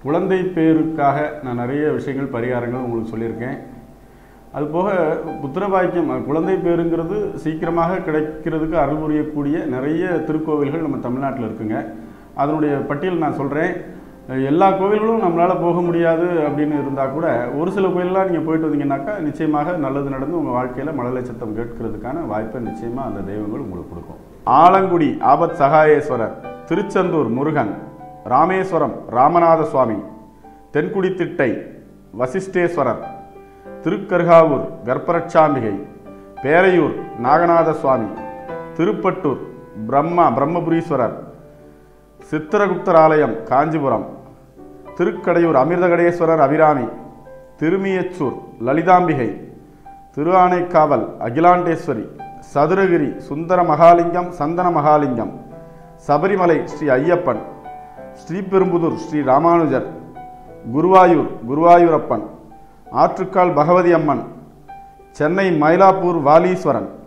குழந்தை பேருக்காக நான் நிறைய விஷயங்கள் பரிகாரங்கள் உங்களுக்கு சொல்லியிருக்கேன் அதுபோக புத்திரபாக்கியம் அஹ், குழந்தை பேருங்கிறது சீக்கிரமாக கிடைக்கிறதுக்கு அருள் புரியக்கூடிய நிறைய திருக்கோவில்கள் நம்ம தமிழ்நாட்டில் இருக்குங்க அதனுடைய பட்டியல் நான் சொல்கிறேன் எல்லா கோவில்களும் நம்மளால் போக முடியாது அப்படின்னு இருந்தால் கூட ஒரு சில கோயிலெலாம் நீங்கள் போயிட்டு வந்தீங்கன்னாக்கா நிச்சயமாக நல்லது நடந்து உங்கள் வாழ்க்கையில் மழலை சத்தம் கேட்கறதுக்கான வாய்ப்பை நிச்சயமாக அந்த தெய்வங்கள் உங்களுக்கு கொடுக்கும் ஆலங்குடி ஆபத் சகாயேஸ்வரர் திருச்செந்தூர் முருகன் ராமேஸ்வரம் ராமநாத சுவாமி தென்குடித்திட்டை வசிஷ்டேஸ்வரர் திருக்கர்காவூர் கர்ப்பரட்சாம்பிகை பேரையூர் நாகநாத சுவாமி திருப்பட்டூர் பிரம்மா பிரம்மபுரீஸ்வரர் சித்திரகுப்தர் ஆலயம் காஞ்சிபுரம் திருக்கடையூர் அமிர்தகடேஸ்வரர் அபிராமி திருமியச்சூர் லலிதாம்பிகை திருஆனைக்காவல் அகிலாண்டேஸ்வரி சதுரகிரி சுந்தர மகாலிங்கம் சந்தன மகாலிங்கம் சபரிமலை ஸ்ரீ ஐயப்பன் ஸ்ரீபெரும்புதூர் ஸ்ரீ ராமானுஜர் குருவாயூர் குருவாயூரப்பன் ஆற்றுக்கால் பகவதி அம்மன் சென்னை மயிலாப்பூர் வாலீஸ்வரன்